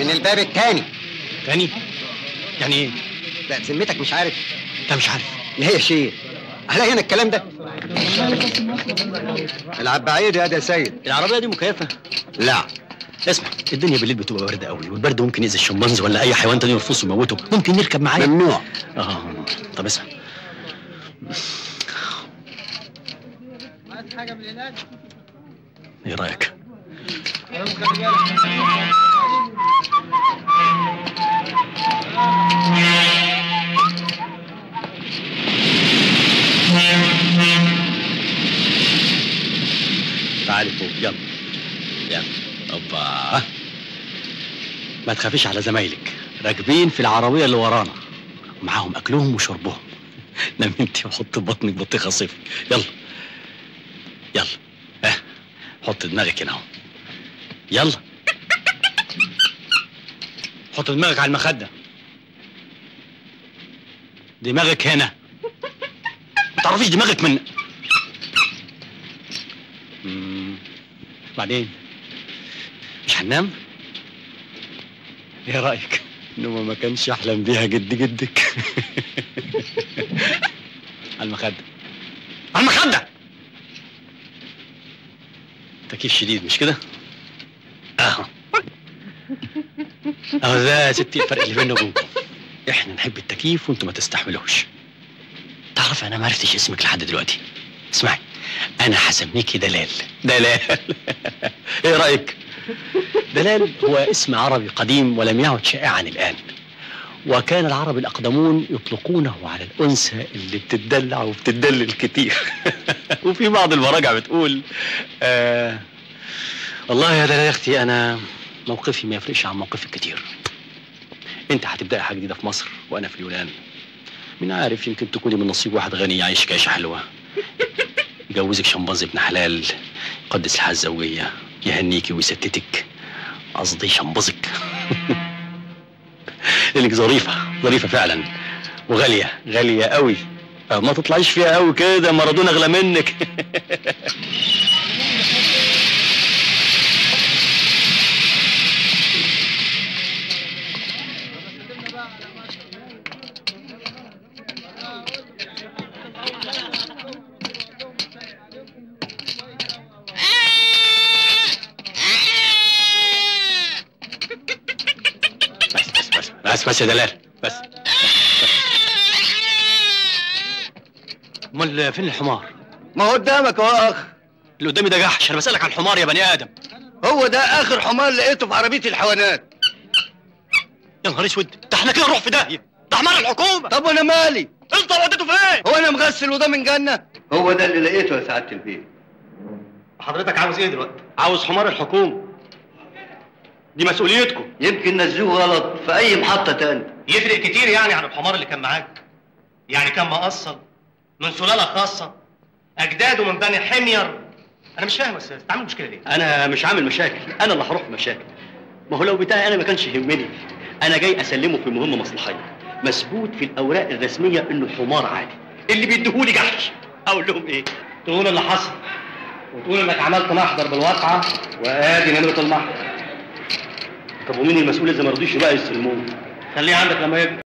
من الباب التاني تاني يعني ايه لا بذمتك مش عارف انت مش عارف لا يا شيخ عليا انا الكلام ده العب بعيد يا ده سيد العربيه دي مكيفه لا اسمع الدنيا بالليل بتبقى بارده قوي والبرد ممكن يأذي الشمبانزي ولا اي حيوان تاني يرفصه ويموته ممكن نركب معايا ممنوع اه طب اسمع ايه رايك تعالي فوق يلا يلا اوبا ما تخافيش على زمايلك راكبين في العربيه اللي ورانا ومعاهم اكلهم وشربهم نام انت وحط بطنك بطيخه صفر يلا يلا ها حط دماغك هنا اهو يلا حط دماغك على المخده دماغك هنا ما تعرفيش دماغك من مم. بعدين مش هننام ايه رايك انه ما كانش يحلم بيها جد جدك على المخده على المخده تكييف شديد مش كده اهو اهو ده يا ستي الفرق اللي بيننا وبينكم احنا نحب التكييف وانتوا ما تستحملوش تعرف انا ما عرفتش اسمك لحد دلوقتي اسمعي انا هسميكي دلال دلال ايه رايك دلال هو اسم عربي قديم ولم يعد شائعا الان وكان العرب الاقدمون يطلقونه على الانثى اللي بتدلع وبتدلل كتير وفي بعض المراجع بتقول آه والله يا دلال يا اختي انا موقفي ما يفرقش عن موقفك كتير انت هتبدأ حاجه جديده في مصر وانا في اليونان مين عارف يمكن تكوني من نصيب واحد غني يعيش عيشه حلوه يجوزك شمبانزي ابن حلال يقدس الحياه الزوجيه يهنيكي ويستتك قصدي شمبزك لانك ظريفه ظريفه فعلا وغاليه غاليه قوي ما تطلعيش فيها قوي كده مارادونا اغلى منك بس بس بس بس بس يا دلال بس امال فين الحمار؟ ما قدامك اهو اخ اللي قدامي ده جحش انا بسألك عن الحمار يا بني ادم هو ده اخر حمار لقيته في عربيه الحيوانات يا نهار اسود ده احنا كده نروح في داهيه ده حمار الحكومه طب وانا مالي انت وديته فين؟ هو انا مغسل وده من جنه هو ده اللي لقيته يا سعاده البيت حضرتك عاوز ايه دلوقتي؟ عاوز حمار الحكومه دي مسؤوليتكم يمكن نزلوه غلط في اي محطه تانية يفرق كتير يعني عن الحمار اللي كان معاك يعني كان مقصل من سلاله خاصه اجداده من بني حمير انا مش فاهم يا استاذ تعمل مشكله ليه انا مش عامل مشاكل انا اللي هروح في مشاكل ما هو لو بتاعي انا ما كانش يهمني انا جاي اسلمه في مهمه مصلحيه مثبوت في الاوراق الرسميه انه حمار عادي اللي بيديهولي جحش اقول لهم ايه تقول اللي حصل وتقول انك عملت محضر بالواقعه وادي نمره المحضر طب ومين المسؤول اذا ما رضيش بقى يستلموه خليه عندك لما يكبر